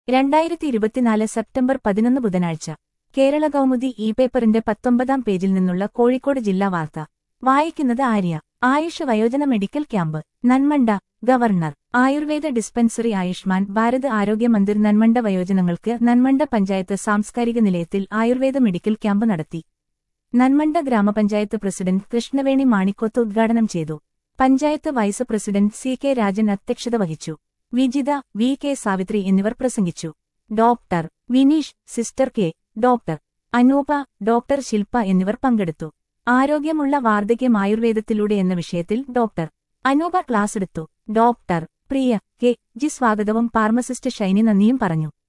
രണ്ടായിരത്തി ഇരുപത്തിനാല് സെപ്റ്റംബർ പതിനൊന്ന് ബുധനാഴ്ച കേരള കൗമുദി ഇ പേപ്പറിന്റെ പത്തൊമ്പതാം പേജിൽ നിന്നുള്ള കോഴിക്കോട് ജില്ലാ വാർത്ത വായിക്കുന്നത് ആര്യ ആയുഷ് വയോജന medical camp Nanmanda government Ayurveda dispensary Ayushman Bharat Arogya Mandir Nanmanda വയോജനങ്ങൾക്ക് Nanmanda panchayat സാംസ്കാരിക നിലയത്തിൽ ആയുർവേദ മെഡിക്കൽ ക്യാമ്പ് നടത്തി നന്മണ്ട ഗ്രാമപഞ്ചായത്ത് പ്രസിഡന്റ് കൃഷ്ണവേണി മാണിക്കോത്ത് ഉദ്ഘാടനം ചെയ്തു panchayat vice president C K Rajan അധ്യക്ഷത വഹിച്ചു വിജിത വി കെ സാവിത്രി എന്നിവർ പ്രസംഗിച്ചു doctor Vineesh sister K doctor Anupa doctor Shilpa എന്നിവർ പങ്കെടുത്തു ആരോഗ്യമുള്ള വാർദ്ധക്യം ആയുർവേദത്തിലൂടെ എന്ന വിഷയത്തിൽ ഡോക്ടർ അനൂപ ക്ലാസ് എടുത്തു ഡോക്ടർ പ്രിയ കെ ജി സ്വാഗതവും ഫാർമസിസ്റ്റ് ഷൈനി നന്ദിയും പറഞ്ഞു